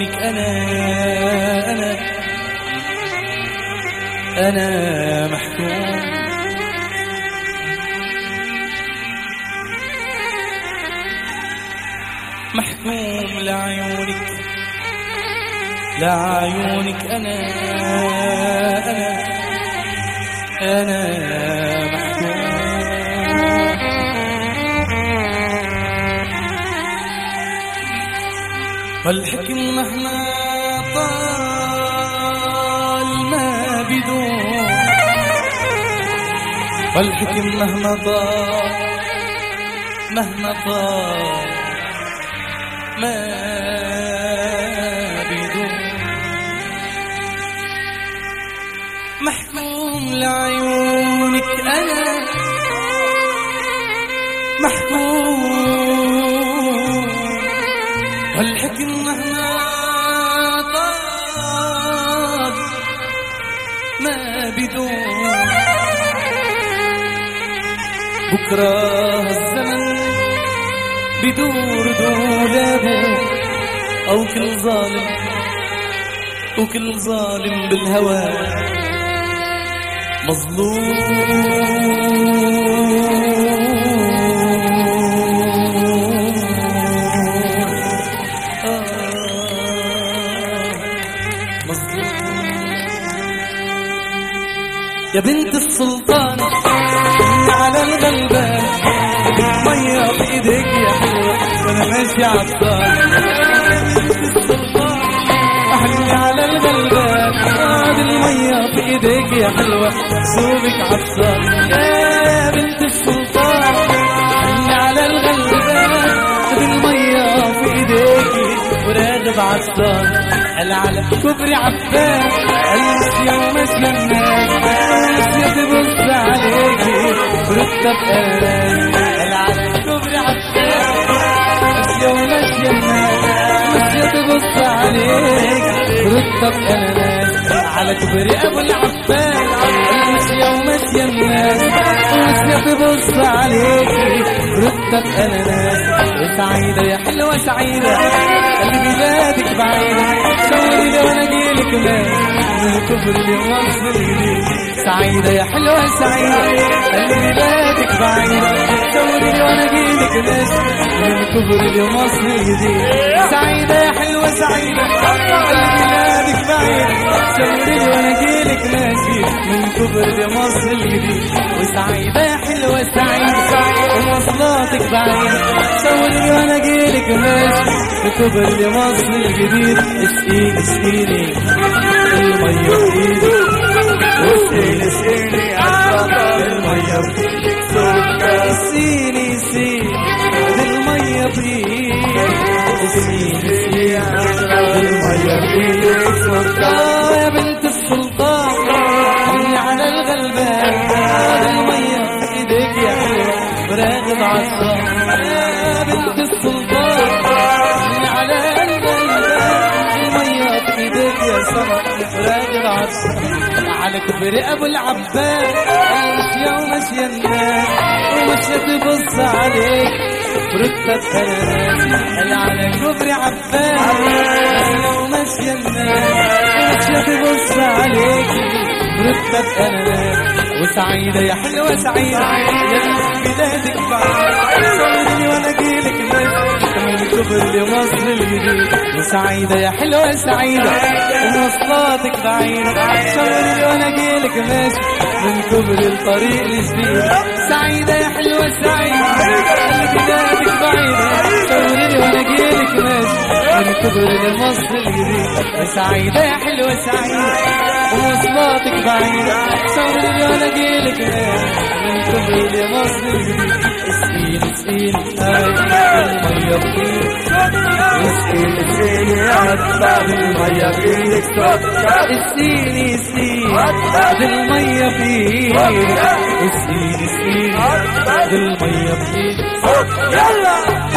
لعيونك أنا أنا أنا محكوم محكوم لعيونك لعيونك أنا أنا أنا محكوم والحكم مهما طال ما بدون والحكم مهما طال مهما طال ما بدون محكوم لعيونك أنا محكوم والحكم مهما طال ما بدون بكرة الزمن بدور دولابه أو كل ظالم وكل ظالم بالهوى مظلوم يا بنت السلطان اللي على الغلبان مية في ايديك يا حلوة وانا ماشي عطان يا بنت السلطان احلي على الغلبان هذه المية في ايديك يا حلوة سوبك عطان يا بنت السلطان احلي على الغلبان هذه المية في ايديك وراغب عطان قال على كبري عفان قال يا وماشية الناس يا تبص عليكي ورتب قلال قال على كبري عفان يا وماشية الناس يا تبص عليكي ورتب قلال على كبري ابو العفان ماشية وماشية الناس ماشية تبص عليكي ردك انا ناس وسعيدة يا حلوة سعيدة اللي بلادك بعيدة شاوري لي وانا اجيلك ناس من الكفر لمصر الجديد سعيدة يا حلوة سعيدة اللي بلادك بعيدة شاوري لي وانا اجيلك ناس من الكفر لمصر الجديد سعيدة يا حلوة سعيدة اللي بلادك بعيدة شاوري لي وانا اجيلك ناسي من كبر لمصر الجديد وسعيدة يا حلوة سعيدة ومواصلاتك بعيدة شاوري لي وانا اجيلك ماشي من كبر لمصر الجديد اسقيني اسقيني المية في ايدك وسقيني سقيني عالبطل المية بإيدك سكر اسقيني اسقيني المية في ايدك اسقيني اسقيني المية بإيدك سكر آه يا بنت السلطان اللي على الغلبان هذا المية في ايديك يا حلوة وراغب عالصان يا بنت السلطان اللي على الغلبان المية في ايديك يا سما وراغب عالصان على كبر ابو العباس ماشية وماشية الناس وماشية تبص عليك ردت كلامات قال على كبر عباس ماشية وماشية الناس ماشية تبص عليك ردت كلامات وسعيدة يا حلوة سعيدة يا بلادك بعيد صورني وانا اجيلك بس من كبر لمصر الجديد وسعيدة يا حلوة سعيدة ومواصلاتك بعيدة صورني وانا اجيلك ماشي من كبر الطريق الجديد سعيدة يا حلوة سعيدة اللي بلادك بعيدة صورني وانا اجيلك ماشي من كبر لمصر الجديد سعيدة يا حلوة سعيدة ومواصلاتك بعيدة صورني وانا اجيلك ماشي من كبر لمصر الجديد اسقيني اسقيني هاي المية بإيدك وسقيني سقيني عالبطل المية بإيدك سكر اسقيني اسقيني هذه المية في ايدك اسقيني اسقيني هذه المية في ايدك يلا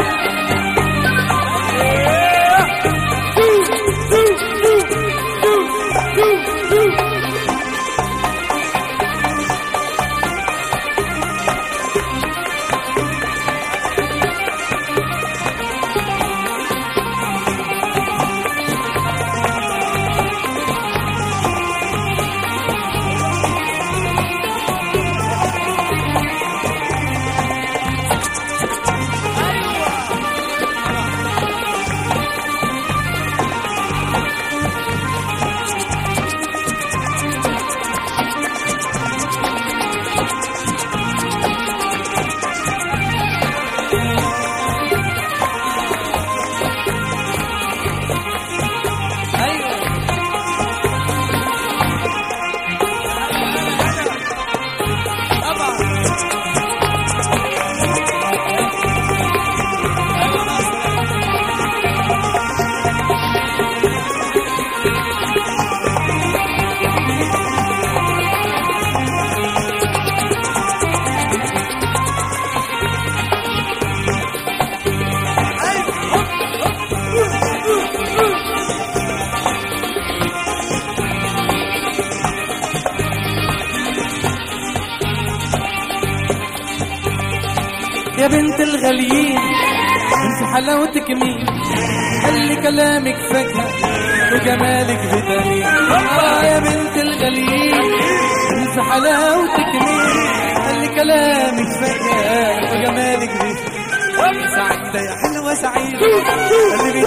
يا بنت الغاليين انت حلاوتك مين خلي كلامك فاكهة وجمالك فيتامين اه يا بنت الغاليين انت حلاوتك مين خلي كلامك فاكهة وجمالك فيتامين سعيدة يا حلوة سعيدة قلبي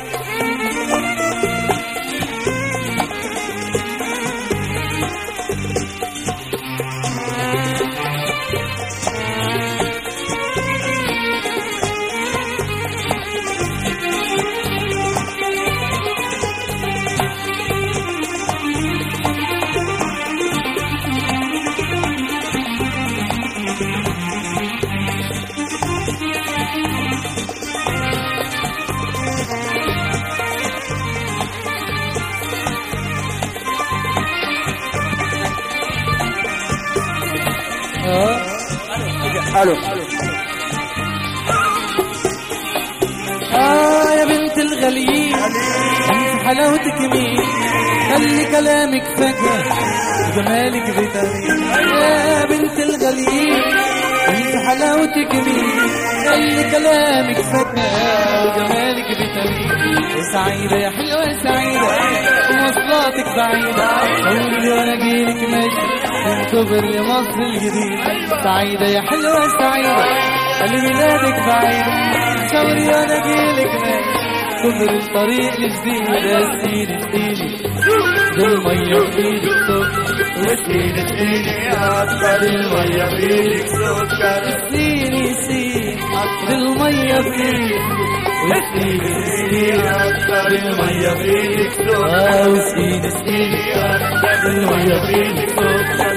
الو آه يا بنت الغاليين انت حلاوتك مين خلي كلامك فجأة وجمالك فيتامين يا بنت الغاليين انت حلاوتك مين خلي كلامك فجأة وجمالك فيتامين سعيدة يا حلوة سعيدة ومواصلاتك بعيدة قولي وانا اجيلك ماشي من كبر لمصر الجديد سعيدة يا حلوة سعيدة قلبي ميلادك بعيد شاوري وانا اجيلك ماشي كبر الطريق الجديد اديني اديني بالمية بايدك سكر وسقيني سقيني عطر المية بإيدك سكر اديني سين بالمية بايدك وسقيني سقيني عطر المية بإيدك سكر اه وسقيني سقيني عطر المية بإيدك سكر